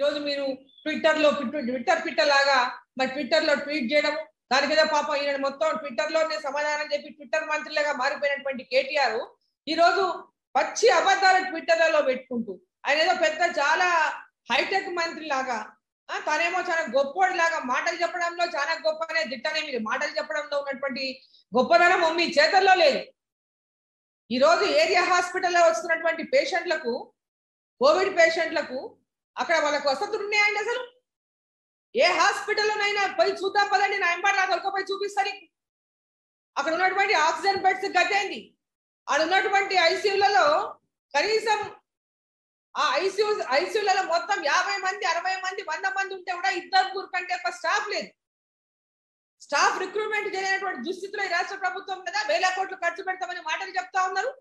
ఈరోజు మీరు ట్విట్టర్ లో ట్విట్టర్ పిట్టర్ లాగా మరి ట్విట్టర్ లో ట్వీట్ చేయడం దానికి ఏదో పాపం ఈయన మొత్తం ట్విట్టర్ లోనే సమాధానం చెప్పి ట్విట్టర్ మంత్రిలాగా మారిపోయినటువంటి కేటీఆర్ ఈ రోజు పచ్చి అబద్ధాలు ట్విట్టర్లలో పెట్టుకుంటూ ఆయన ఏదో పెద్ద చాలా హైటెక్ మంత్రి లాగా ఆ, తనేమో చాలా గొప్పోడి లాగా మాటలు చెప్పడంలో చాలా గొప్పనే దిట్టనే మీరు మాటలు చెప్పడంలో ఉన్నటువంటి గొప్పదనం మీ చేతల్లో లేదు ఈ రోజు ఏరియా హాస్పిటల్లో వస్తున్నటువంటి పేషెంట్లకు కోవిడ్ పేషెంట్లకు అక్కడ వాళ్ళకు వసతులు ఉన్నాయండి అసలు ఏ హాస్పిటల్లోనైనా పోయి చూద్దాం పదండి నా ఎంబర్ నాకు పోయి చూపిస్తాను అక్కడ ఉన్నటువంటి ఆక్సిజన్ బెడ్స్ గట్టేంది ఆడ ఉన్నటువంటి ఐసీయూలలో కనీసం ఆ ఐసీయూ ఐసీయూలలో మొత్తం యాభై మంది అరవై మంది వంద మంది ఉంటే కూడా ఇద్దరు ముగ్గురు కంటే ఎక్కువ స్టాఫ్ లేదు స్టాఫ్ రిక్రూట్మెంట్ చేయనటువంటి దుస్థితిలో ఈ రాష్ట్ర ప్రభుత్వం కదా వేల కోట్లు ఖర్చు పెడతామని మాటలు చెప్తా ఉన్నారు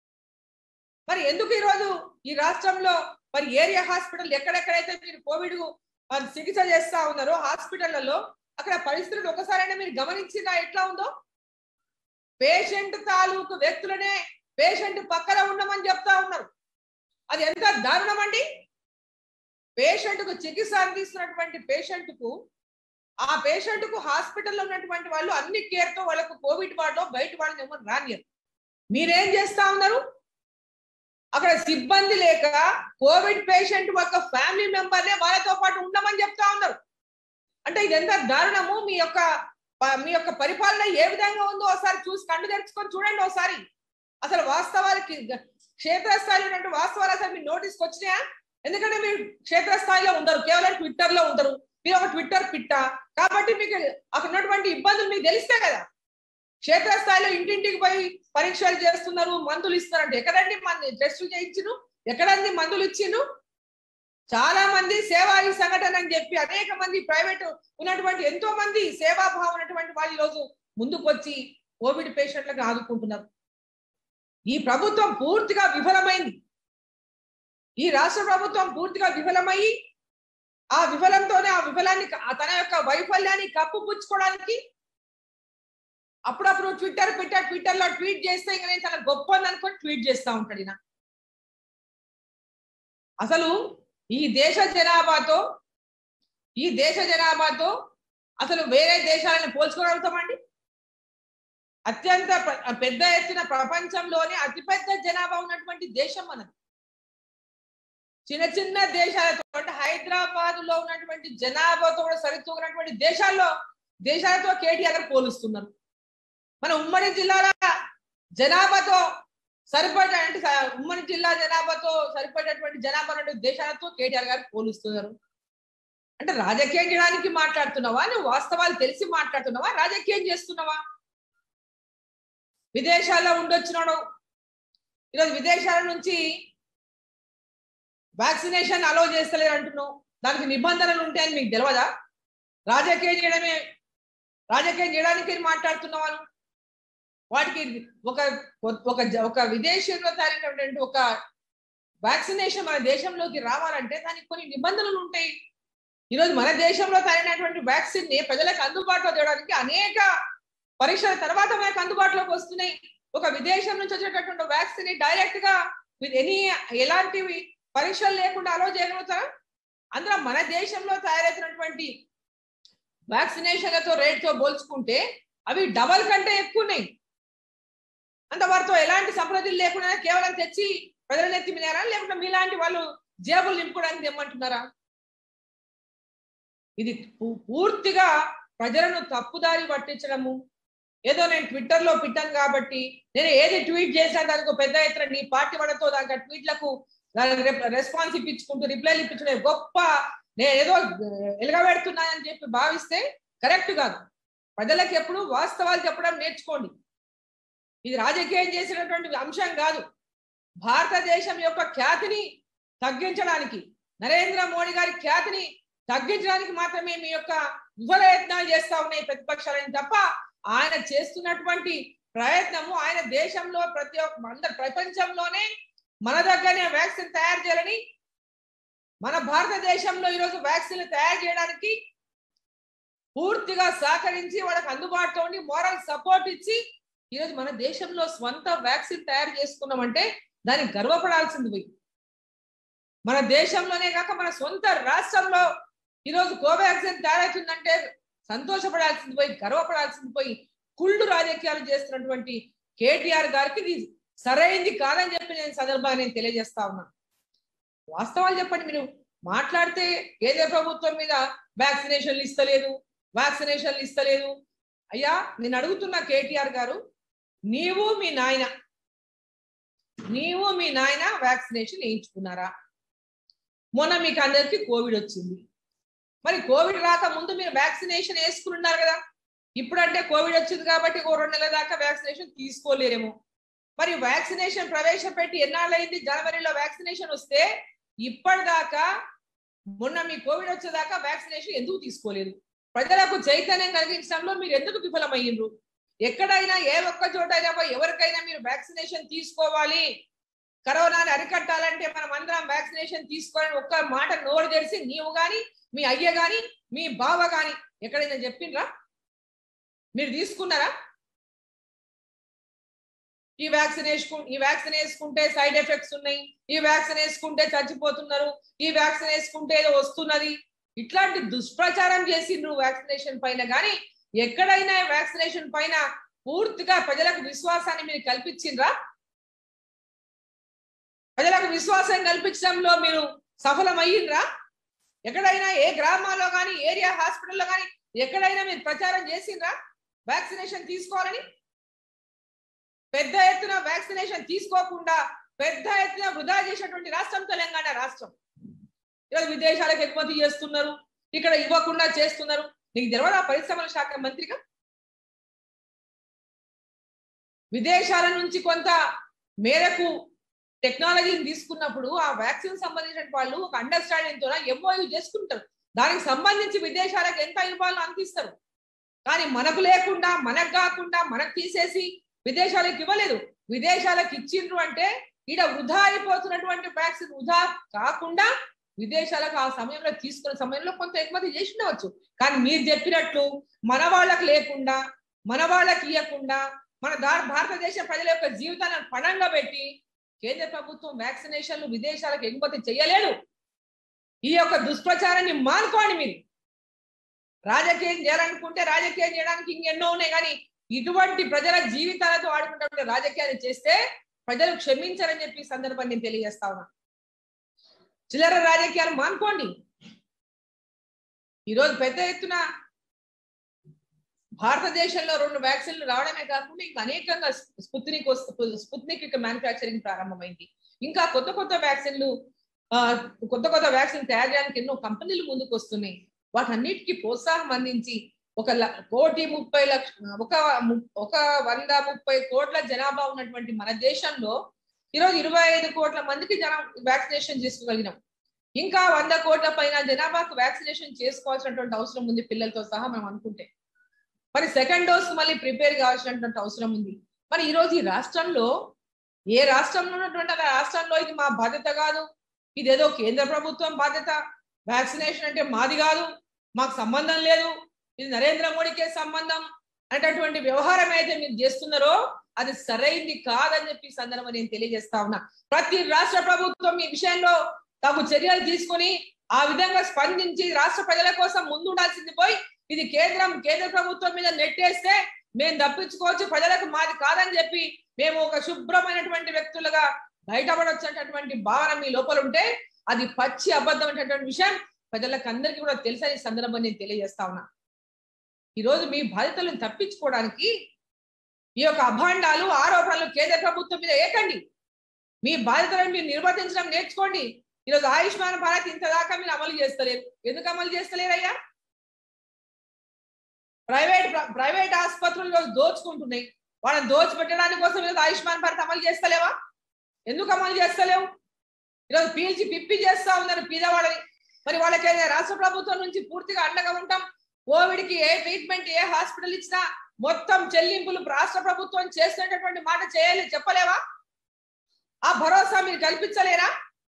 మరి ఎందుకు ఈ రోజు ఈ రాష్ట్రంలో మరి ఏరియా హాస్పిటల్ ఎక్కడెక్కడైతే మీరు కోవిడ్ మరి చికిత్స చేస్తా ఉన్నారో హాస్పిటళ్లలో అక్కడ పరిస్థితులు ఒకసారైనా మీరు గమనించినా ఎట్లా ఉందో పేషెంట్ తాలూకు వ్యక్తులనే పేషెంట్ పక్కన ఉండమని చెప్తా ఉన్నారు అది ఎంత దారుణం అండి పేషెంట్ కు చికిత్స అందిస్తున్నటువంటి పేషెంట్ కు ఆ పేషెంట్ కు హాస్పిటల్లో ఉన్నటువంటి వాళ్ళు అన్ని కేర్ తో వాళ్ళకు కోవిడ్ వార్డులో బయట వాళ్ళని ఏమో రానియరు మీరేం చేస్తా ఉన్నారు అక్కడ సిబ్బంది లేక కోవిడ్ పేషెంట్ ఒక ఫ్యామిలీ మెంబర్నే వాళ్ళతో పాటు ఉండమని చెప్తా ఉన్నారు అంటే ఇది ఎంత దారుణము మీ యొక్క ప- మీ యొక్క పరిపాలన ఏ విధంగా ఉందో ఒకసారి చూసి కళ్ళు తెరుచుకొని చూడండి ఒకసారి అసలు వాస్తవాలకి క్షేత్రస్థాయిలో ఉన్నటువంటి వాస్తవాలు అసలు మీ నోటీస్కి వచ్చినాయా ఎందుకంటే మీరు క్షేత్రస్థాయిలో ఉండరు కేవలం ట్విట్టర్ లో ఉండరు మీరు ఒక ట్విట్టర్ పిట్ట కాబట్టి మీకు అక్కడ ఉన్నటువంటి ఇబ్బందులు మీకు తెలిస్తే కదా క్షేత్రస్థాయిలో ఇంటింటికి పోయి పరీక్షలు చేస్తున్నారు మందులు ఇస్తారంటే ఎక్కడండి మంది టెస్టులు చేయించును ఎక్కడండి మందులు ఇచ్చిండ్రు చాలా మంది సేవా ఈ సంఘటన అని చెప్పి అనేక మంది ప్రైవేట్ ఉన్నటువంటి ఎంతో మంది సేవాభావం ఉన్నటువంటి వాళ్ళు ఈ రోజు ముందుకు వచ్చి కోవిడ్ పేషెంట్లకు ఆదుకుంటున్నారు ఈ ప్రభుత్వం పూర్తిగా విఫలమైంది ఈ రాష్ట్ర ప్రభుత్వం పూర్తిగా విఫలమయ్యి ఆ విఫలంతోనే ఆ విఫలాన్ని ఆ తన యొక్క వైఫల్యాన్ని కప్పుపుచ్చుకోవడానికి అప్పుడప్పుడు ట్విట్టర్ పెట్టా ట్విట్టర్ లో ట్వీట్ చేస్తే ఇంకా నేను చాలా గొప్ప అనుకొని ట్వీట్ చేస్తా ఉంటాడు ఈయన అసలు ఈ దేశ జనాభాతో ఈ దేశ జనాభాతో అసలు వేరే దేశాలను పోల్చుకోగలుగుతామండి అత్యంత ప్ర- పెద్ద ఎత్తున ప్రపంచంలోనే అతిపెద్ద జనాభా ఉన్నటువంటి దేశం మనది చిన్న చిన్న దేశాలతో అంటే హైదరాబాద్ లో ఉన్నటువంటి జనాభాతో కూడా సరితూగినటువంటి దేశాల్లో దేశాలతో కేటీఆర్ పోలుస్తున్నారు మన ఉమ్మడి జిల్లాల జనాభాతో సరిపడ అంటే స- ఉమ్మడి జిల్లా జనాభాతో సరిపడేటువంటి జనాభా ఉన్నటువంటి దేశాలతో కేటీఆర్ గారు పోలుస్తున్నారు అంటే రాజకీయం చేయడానికి మాట్లాడుతున్నావా నువ్వు వాస్తవాలు తెలిసి మాట్లాడుతున్నావా రాజకీయం చేస్తున్నావా విదేశాల్లో ఉండొచ్చినాడు ఈరోజు విదేశాల నుంచి వ్యాక్సినేషన్ అలో చేస్తలేదు అంటున్నావు దానికి నిబంధనలు ఉంటాయని మీకు తెలియదా రాజకీయం చేయడమే రాజకీయం చేయడానికి మాట్లాడుతున్నావా నువ్వు? వాటికి ఒక ఒక జ- ఒక విదేశీయంలో తయారైనటువంటి ఒక వ్యాక్సినేషన్ మన దేశంలోకి రావాలంటే దానికి కొన్ని నిబంధనలు ఉంటాయి ఈరోజు మన దేశంలో తయారైనటువంటి వ్యాక్సిన్ ని ప్రజలకు అందుబాటులో తేవడానికి అనేక పరీక్షల తర్వాత మనకు అందుబాటులోకి వస్తున్నాయి ఒక విదేశం నుంచి వచ్చేటటువంటి వ్యాక్సిన్ ని డైరెక్ట్ గా విత్ ఎనీ ఎలాంటివి పరీక్షలు లేకుండా అలో చేయగలుగుతారా అందులో మన దేశంలో తయారైతున్నటువంటి వ్యాక్సినేషన్లతో రేట్తో పోల్చుకుంటే అవి డబల్ కంటే ఎక్కువ ఉన్నాయి అంత వారితో ఎలాంటి సంప్రదింపులు లేకుండా కేవలం తెచ్చి ప్రజల నెత్తి మీదారా లేకుంటే మీలాంటి వాళ్ళు జేబులు నింపుకోవడానికి తెమ్మంటున్నారా ఇది పూ- పూర్తిగా ప్రజలను తప్పుదారి పట్టించడము ఏదో నేను ట్విట్టర్ లో పెట్టాను కాబట్టి నేను ఏది ట్వీట్ చేసినా దానికి ఒక పెద్ద ఎత్తున నీ పార్టీ వాళ్ళతో దానికి ఆ ట్వీట్లకు రెస్పాన్స్ ఇప్పించుకుంటూ రిప్లైలు ఇప్పించుకునే గొప్ప నేను ఏదో ఎలగబెడుతున్నానని చెప్పి భావిస్తే కరెక్ట్ కాదు ప్రజలకు ఎప్పుడు వాస్తవాలు చెప్పడం నేర్చుకోండి ఇది రాజకీయం చేసినటువంటి అంశం కాదు భారతదేశం యొక్క ఖ్యాతిని తగ్గించడానికి నరేంద్ర మోడీ గారి ఖ్యాతిని తగ్గించడానికి మాత్రమే మీ యొక్క విఫల యత్నాలు చేస్తా ఉన్నాయి ప్రతిపక్షాలని తప్ప ఆయన చేస్తున్నటువంటి ప్రయత్నము ఆయన దేశంలో ప్రతి ఒక్క అందరు ప్రపంచంలోనే మన దగ్గరనే వ్యాక్సిన్ తయారు చేయాలని మన భారతదేశంలో ఈరోజు వ్యాక్సిన్ తయారు చేయడానికి పూర్తిగా సహకరించి వాళ్ళకి అందుబాటులో ఉండి మోరల్ సపోర్ట్ ఇచ్చి ఈరోజు మన దేశంలో స్వంత వ్యాక్సిన్ తయారు చేసుకున్నామంటే దానికి గర్వపడాల్సింది పోయి మన దేశంలోనే కాక మన సొంత రాష్ట్రంలో ఈరోజు కోవాక్సిన్ తయారవుతుందంటే సంతోషపడాల్సింది పోయి గర్వపడాల్సింది పోయి కుళ్ళు రాజకీయాలు చేస్తున్నటువంటి కేటీఆర్ గారికి ఇది సరైంది కాదని చెప్పి నేను సందర్భంగా నేను తెలియజేస్తా ఉన్నా వాస్తవాలు చెప్పండి మీరు మాట్లాడితే ఏదే ప్రభుత్వం మీద వ్యాక్సినేషన్లు ఇస్తలేదు వ్యాక్సినేషన్లు ఇస్తలేదు అయ్యా నేను అడుగుతున్న కేటీఆర్ గారు నీవు మీ నాయన నీవు మీ నాయన వ్యాక్సినేషన్ వేయించుకున్నారా మొన్న మీకు అందరికి కోవిడ్ వచ్చింది మరి కోవిడ్ రాక ముందు మీరు వ్యాక్సినేషన్ వేసుకున్నారు కదా ఇప్పుడంటే కోవిడ్ వచ్చింది కాబట్టి ఓ రెండు నెలల దాకా వ్యాక్సినేషన్ తీసుకోలేరేమో మరి వ్యాక్సినేషన్ ప్రవేశపెట్టి ఎన్నాళ్ళైంది జనవరిలో వ్యాక్సినేషన్ వస్తే ఇప్పటిదాకా మొన్న మీ కోవిడ్ వచ్చేదాకా వ్యాక్సినేషన్ ఎందుకు తీసుకోలేదు ప్రజలకు చైతన్యం కలిగించడంలో మీరు ఎందుకు విఫలమయ్యిండ్రు ఎక్కడైనా ఏ ఒక్క చోటైనా పోయి ఎవరికైనా మీరు వ్యాక్సినేషన్ తీసుకోవాలి కరోనాని అరికట్టాలంటే మనం అందరం వ్యాక్సినేషన్ తీసుకోవాలని ఒక్క మాట నోరు తెరిచి నీవు గాని మీ అయ్య గాని మీ బావ గాని ఎక్కడైనా చెప్పిండ్రా మీరు తీసుకున్నారా ఈ వ్యాక్సిన్ వేసుకు ఈ వ్యాక్సిన్ వేసుకుంటే సైడ్ ఎఫెక్ట్స్ ఉన్నాయి ఈ వ్యాక్సిన్ వేసుకుంటే చచ్చిపోతున్నారు ఈ వ్యాక్సిన్ వేసుకుంటే ఏదో వస్తున్నది ఇట్లాంటి దుష్ప్రచారం చేసి నువ్వు వ్యాక్సినేషన్ పైన కానీ ఎక్కడైనా వ్యాక్సినేషన్ పైన పూర్తిగా ప్రజలకు విశ్వాసాన్ని మీరు కల్పించిండ్రా ప్రజలకు విశ్వాసం కల్పించడంలో మీరు సఫలమయ్యిండ్రా ఎక్కడైనా ఏ గ్రామాల్లో కానీ ఏరియా హాస్పిటల్లో కానీ ఎక్కడైనా మీరు ప్రచారం చేసిండ్రా వ్యాక్సినేషన్ తీసుకోవాలని పెద్ద ఎత్తున వ్యాక్సినేషన్ తీసుకోకుండా పెద్ద ఎత్తున వృధా చేసినటువంటి రాష్ట్రం తెలంగాణ రాష్ట్రం ఈరోజు విదేశాలకు ఎగుమతి చేస్తున్నారు ఇక్కడ ఇవ్వకుండా చేస్తున్నారు నీకు తెలియదా పరిశ్రమల శాఖ మంత్రిగా విదేశాల నుంచి కొంత మేరకు టెక్నాలజీని తీసుకున్నప్పుడు ఆ వ్యాక్సిన్ సంబంధించిన వాళ్ళు ఒక అండర్స్టాండింగ్ తో ఎంఓయూ చేసుకుంటారు దానికి సంబంధించి విదేశాలకు ఎంత ఇవ్వాలో అందిస్తారు కానీ మనకు లేకుండా మనకు కాకుండా మనకు తీసేసి విదేశాలకు ఇవ్వలేదు విదేశాలకు ఇచ్చిండ్రు అంటే ఈడ వృధా అయిపోతున్నటువంటి వ్యాక్సిన్ వృధా కాకుండా విదేశాలకు ఆ సమయంలో తీసుకున్న సమయంలో కొంత ఎగుమతి చేసి ఉండవచ్చు కానీ మీరు చెప్పినట్లు మన వాళ్ళకి లేకుండా మన వాళ్ళకి ఇవ్వకుండా మన భారతదేశ ప్రజల యొక్క జీవితాలను పణంగా పెట్టి కేంద్ర ప్రభుత్వం వ్యాక్సినేషన్లు విదేశాలకు ఎగుమతి చేయలేదు ఈ యొక్క దుష్ప్రచారాన్ని మానుకోండి మీరు రాజకీయం చేయాలనుకుంటే రాజకీయం చేయడానికి ఇంకెన్నో ఉన్నాయి కానీ ఇటువంటి ప్రజల జీవితాలతో ఆడుకున్నటువంటి రాజకీయాన్ని చేస్తే ప్రజలు క్షమించారని చెప్పి సందర్భాన్ని నేను తెలియజేస్తా ఉన్నా చిల్లర రాజకీయాలు మానుకోండి ఈరోజు పెద్ద ఎత్తున భారతదేశంలో రెండు వ్యాక్సిన్లు రావడమే కాకుండా ఇంకా అనేకంగా స్పుత్నిక్ స్పుత్నిక్ మ్యానుఫ్యాక్చరింగ్ ప్రారంభమైంది ఇంకా కొత్త కొత్త వ్యాక్సిన్లు కొత్త కొత్త వ్యాక్సిన్ తయారు చేయడానికి ఎన్నో కంపెనీలు ముందుకు వస్తున్నాయి వాటన్నిటికీ ప్రోత్సాహం అందించి ఒక కోటి ముప్పై లక్ష ఒక ఒక వంద ముప్పై కోట్ల జనాభా ఉన్నటువంటి మన దేశంలో ఈరోజు ఇరవై ఐదు కోట్ల మందికి జన వ్యాక్సినేషన్ చేసుకోగలిగినాం ఇంకా వంద కోట్ల పైన జనాభాకు వ్యాక్సినేషన్ చేసుకోవాల్సినటువంటి అవసరం ఉంది పిల్లలతో సహా మనం అనుకుంటే మరి సెకండ్ డోస్ మళ్ళీ ప్రిపేర్ కావాల్సినటువంటి అవసరం ఉంది మరి ఈ రోజు ఈ రాష్ట్రంలో ఏ రాష్ట్రంలో ఉన్నటువంటి ఆ రాష్ట్రంలో ఇది మా బాధ్యత కాదు ఇదేదో కేంద్ర ప్రభుత్వం బాధ్యత వ్యాక్సినేషన్ అంటే మాది కాదు మాకు సంబంధం లేదు ఇది నరేంద్ర మోడీకే సంబంధం అనేటటువంటి వ్యవహారం అయితే మీరు చేస్తున్నారో అది సరైంది కాదని చెప్పి సందర్భం నేను తెలియజేస్తా ఉన్నా ప్రతి రాష్ట్ర ప్రభుత్వం ఈ విషయంలో తగు చర్యలు తీసుకుని ఆ విధంగా స్పందించి రాష్ట్ర ప్రజల కోసం ముందుండాల్సింది పోయి ఇది కేంద్రం కేంద్ర ప్రభుత్వం మీద నెట్టేస్తే మేము తప్పించుకోవచ్చు ప్రజలకు మాది కాదని చెప్పి మేము ఒక శుభ్రమైనటువంటి వ్యక్తులుగా బయటపడొచ్చేటటువంటి భావన మీ లోపల ఉంటే అది పచ్చి అబద్ధమైనటువంటి విషయం ప్రజలకు అందరికీ కూడా తెలుసని సందర్భం నేను తెలియజేస్తా ఉన్నా ఈరోజు మీ బాధ్యతలను తప్పించుకోవడానికి ఈ యొక్క అభాండాలు ఆరోపణలు కేంద్ర ప్రభుత్వం మీద ఏకండి మీ బాధ్యతలను మీరు నిర్వర్తించడం నేర్చుకోండి ఈరోజు ఆయుష్మాన్ భారత్ ఇంత దాకా మీరు అమలు చేస్తలేరు ఎందుకు అమలు చేస్తలేరయ్యా ప్రైవేట్ ప్రైవేట్ ఆసుపత్రులు ఈరోజు దోచుకుంటున్నాయి వాళ్ళని దోచిపెట్టడానికి కోసం ఈరోజు ఆయుష్మాన్ భారత్ అమలు చేస్తలేవా ఎందుకు అమలు చేస్తలేవు ఈరోజు పీల్చి పిప్పి చేస్తా ఉన్నారు పీదవాళ్ళని మరి వాళ్ళకి రాష్ట్ర ప్రభుత్వం నుంచి పూర్తిగా అండగా ఉంటాం కోవిడ్ కి ఏ ట్రీట్మెంట్ ఏ హాస్పిటల్ ఇచ్చినా మొత్తం చెల్లింపులు రాష్ట్ర ప్రభుత్వం చేస్తున్నటువంటి మాట చేయాలి చెప్పలేవా ఆ భరోసా మీరు కల్పించలేరా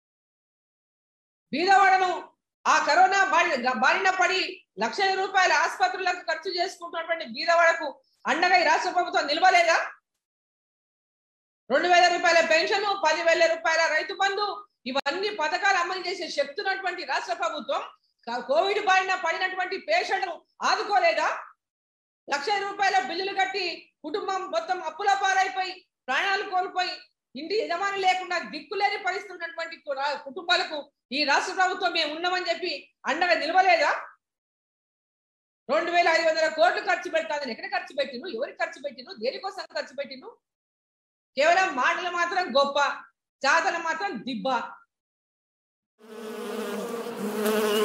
బీదవాడను ఆ కరోనా బారి బారిన పడి లక్షల రూపాయల ఆసుపత్రులకు ఖర్చు చేసుకుంటున్నటువంటి బీదవాడకు అండగా ఈ రాష్ట్ర ప్రభుత్వం నిలవలేదా రెండు వేల రూపాయల పెన్షన్ పదివేల రూపాయల రైతు బంధు ఇవన్నీ పథకాలు అమలు చేసే శక్తి ఉన్నటువంటి రాష్ట్ర ప్రభుత్వం కా- కోవిడ్ బారిన పడినటువంటి పేషెంట్ను ఆదుకోలేదా లక్ష రూపాయల బిల్లులు కట్టి కుటుంబం మొత్తం అప్పుల పాలైపోయి ప్రాణాలు కోల్పోయి ఇంటి యజమాని లేకుండా దిక్కులేని పరిస్థితి ఉన్నటువంటి కు- రా- కుటుంబాలకు ఈ రాష్ట్ర ప్రభుత్వం మేము ఉన్నామని చెప్పి అండగా నిలవలేదా రెండు వేల ఐదు వందల కోట్లు ఖర్చు పెడతాదని ఎక్కడ ఖర్చు పెట్టిను ఎవరికి ఖర్చు పెట్టిను దేనికోసం ఖర్చు పెట్టిను కేవలం మాటలు మాత్రం గొప్ప చాతలు మాత్రం దిబ్బ